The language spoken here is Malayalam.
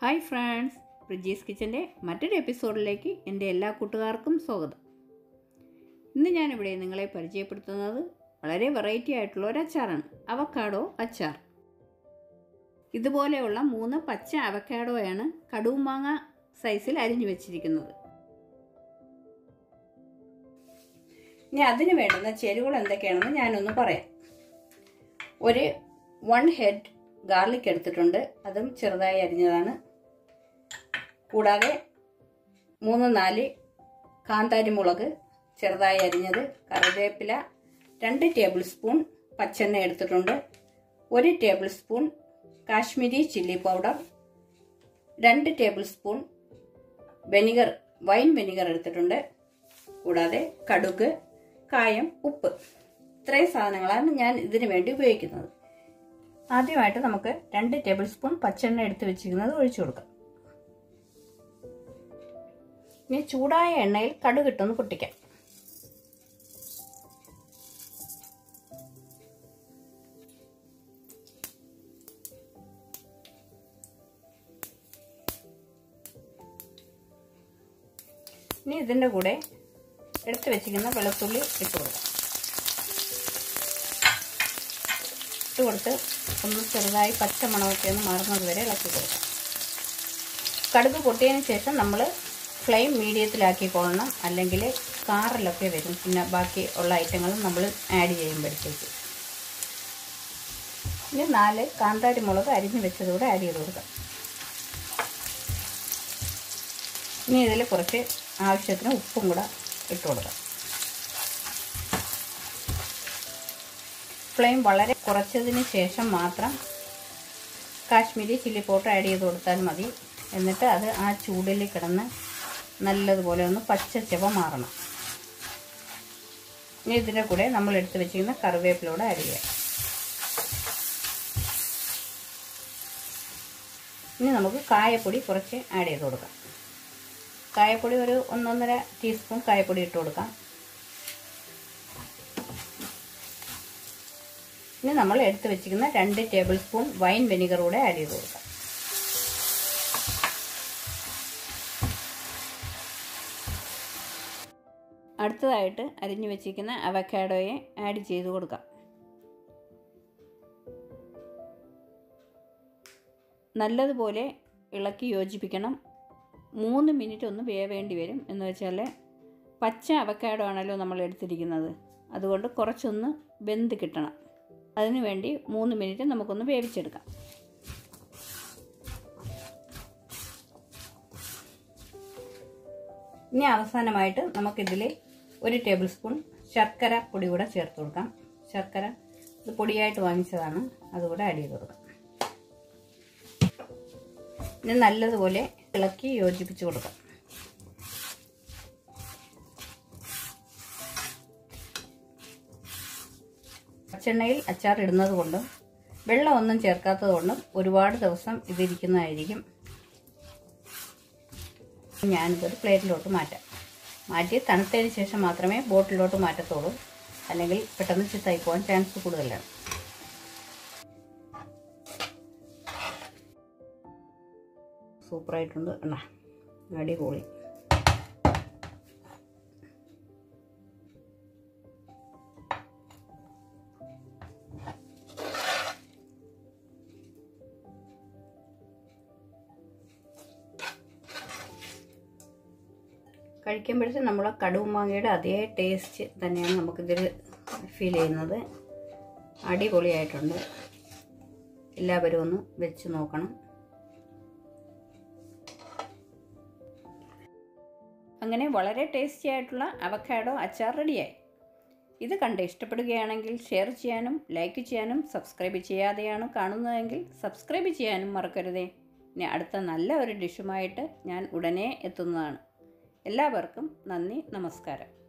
ഹായ് ഫ്രണ്ട്സ് പ്രിജീസ് കിച്ചൻ്റെ മറ്റൊരു എപ്പിസോഡിലേക്ക് എൻ്റെ എല്ലാ കൂട്ടുകാർക്കും സ്വാഗതം ഇന്ന് ഞാനിവിടെ നിങ്ങളെ പരിചയപ്പെടുത്തുന്നത് വളരെ വെറൈറ്റി ആയിട്ടുള്ള ഒരു അച്ചാറാണ് അവക്കാഡോ അച്ചാർ ഇതുപോലെയുള്ള മൂന്ന് പച്ച അവക്കാഡോയാണ് കടുമാങ്ങ സൈസിൽ അരിഞ്ഞു വെച്ചിരിക്കുന്നത് ഇനി അതിന് വേണ്ടുന്ന ചേരുവകൾ എന്തൊക്കെയാണെന്ന് ഞാനൊന്ന് പറയാം ഒരു വൺ ഹെഡ് ഗാർലിക് എടുത്തിട്ടുണ്ട് അതും ചെറുതായി അരിഞ്ഞതാണ് കൂടാതെ മൂന്ന് നാല് കാന്താരി മുളക് ചെറുതായി അരിഞ്ഞത് കറിവേപ്പില രണ്ട് ടേബിൾ സ്പൂൺ പച്ചെണ്ണ എടുത്തിട്ടുണ്ട് ഒരു tablespoon Kashmiri chilli powder രണ്ട് tablespoon vinegar wine vinegar എടുത്തിട്ടുണ്ട് കൂടാതെ കടുക് കായം ഉപ്പ് ഇത്രയും സാധനങ്ങളാണ് ഞാൻ ഇതിനു വേണ്ടി ഉപയോഗിക്കുന്നത് ആദ്യമായിട്ട് നമുക്ക് രണ്ട് ടേബിൾ സ്പൂൺ പച്ചെണ്ണ എടുത്ത് വെച്ചിരിക്കുന്നത് ഒഴിച്ചു കൊടുക്കാം ഇനി ചൂടായ എണ്ണയിൽ കടുകിട്ടൊന്ന് പൊട്ടിക്കാം ഇനി ഇതിൻ്റെ കൂടെ എടുത്തു വെച്ചിരിക്കുന്ന വെളുത്തുള്ളി ഇട്ട് കൊടുക്കാം ഇട്ട് കൊടുത്ത് ഒന്ന് ചെറുതായി പച്ചമണമൊക്കെ ഒന്ന് മാറുന്നത് വരെ ഇളക്കി കൊടുക്കാം കടുക് പൊട്ടിയതിന് ശേഷം നമ്മൾ ഫ്ലെയിം മീഡിയത്തിലാക്കിക്കൊള്ളണം അല്ലെങ്കിൽ കാറിലൊക്കെ വരും പിന്നെ ബാക്കി ഉള്ള ഐറ്റങ്ങളും നമ്മൾ ആഡ് ചെയ്യുമ്പോഴത്തേക്ക് ഇനി നാല് കാന്താരി മുളക് അരിഞ്ഞ് വെച്ചതുകൂടെ ആഡ് ചെയ്ത് കൊടുക്കാം ഇനി ഇതിൽ കുറച്ച് ആവശ്യത്തിന് ഉപ്പും കൂടെ ഇട്ട് കൊടുക്കാം ഫ്ലെയിം വളരെ കുറച്ചതിന് ശേഷം മാത്രം കാശ്മീരി ചില്ലി പൗഡർ ആഡ് ചെയ്ത് കൊടുത്താൽ മതി എന്നിട്ട് അത് ആ ചൂടിൽ കിടന്ന് നല്ലതുപോലെ ഒന്ന് പച്ച ചെവ മാറണം ഇനി ഇതിൻ്റെ കൂടെ നമ്മൾ എടുത്ത് വെച്ചിരിക്കുന്ന കറിവേപ്പിലൂടെ ആഡ് ചെയ്യാം ഇനി നമുക്ക് കായപ്പൊടി കുറച്ച് ആഡ് ചെയ്ത് കൊടുക്കാം കായപ്പൊടി ഒരു ഒന്നൊന്നര ടീസ്പൂൺ കായപ്പൊടി ഇട്ട് കൊടുക്കാം ഇനി നമ്മൾ എടുത്ത് വെച്ചിരിക്കുന്ന രണ്ട് ടേബിൾ സ്പൂൺ വൈൻ വെനിഗർ കൂടെ ആഡ് ചെയ്ത് കൊടുക്കാം അടുത്തതായിട്ട് അരിഞ്ഞു വെച്ചിരിക്കുന്ന അവക്കാഡോയെ ആഡ് ചെയ്ത് കൊടുക്കാം നല്ലതുപോലെ ഇളക്കി യോജിപ്പിക്കണം മൂന്ന് മിനിറ്റ് ഒന്ന് വേവേണ്ടി വരും എന്ന് വെച്ചാൽ പച്ച അവക്കാഡോ ആണല്ലോ നമ്മൾ എടുത്തിരിക്കുന്നത് അതുകൊണ്ട് കുറച്ചൊന്ന് വെന്ത് കിട്ടണം അതിനു വേണ്ടി മൂന്ന് മിനിറ്റ് നമുക്കൊന്ന് വേവിച്ചെടുക്കാം ഇനി അവസാനമായിട്ട് നമുക്കിതിൽ ഒരു ടേബിൾ സ്പൂൺ ശർക്കര പൊടി കൂടെ ചേർത്ത് കൊടുക്കാം ശർക്കര ഇത് പൊടിയായിട്ട് വാങ്ങിച്ചതാണ് അതുകൂടെ ആഡ് ചെയ്ത് കൊടുക്കാം ഇനി നല്ലതുപോലെ ഇളക്കി യോജിപ്പിച്ച് കൊടുക്കാം പച്ചെണ്ണയിൽ അച്ചാർ ഇടുന്നത് കൊണ്ടും വെള്ളമൊന്നും ചേർക്കാത്തത് കൊണ്ടും ഒരുപാട് ദിവസം ഇതിരിക്കുന്നതായിരിക്കും ഞാനിതൊരു പ്ലേറ്റിലോട്ട് മാറ്റാം മാറ്റി തണുത്തതിന് ശേഷം മാത്രമേ ബോട്ടിലോട്ട് മാറ്റത്തുള്ളൂ അല്ലെങ്കിൽ പെട്ടെന്ന് ചിത്തായി പോകാൻ ചാൻസ് കൂടുതലാണ് സൂപ്പറായിട്ടുണ്ട് എണ്ണ അടിപൊളി കഴിക്കുമ്പോഴത്തേക്കും നമ്മൾ കടുമാങ്ങയുടെ അതേ ടേസ്റ്റ് തന്നെയാണ് നമുക്കിതിൽ ഫീൽ ചെയ്യുന്നത് അടിപൊളിയായിട്ടുണ്ട് എല്ലാവരും ഒന്ന് വെച്ച് നോക്കണം അങ്ങനെ വളരെ ടേസ്റ്റി ആയിട്ടുള്ള അവക്കാഡോ അച്ചാർ റെഡിയായി ഇത് കണ്ട് ഇഷ്ടപ്പെടുകയാണെങ്കിൽ ഷെയർ ചെയ്യാനും ലൈക്ക് ചെയ്യാനും സബ്സ്ക്രൈബ് ചെയ്യാതെയാണ് കാണുന്നതെങ്കിൽ സബ്സ്ക്രൈബ് ചെയ്യാനും മറക്കരുതേ ഇനി അടുത്ത നല്ല ഒരു ഡിഷുമായിട്ട് ഞാൻ ഉടനെ എത്തുന്നതാണ് എല്ലാവർക്കും നന്ദി നമസ്കാരം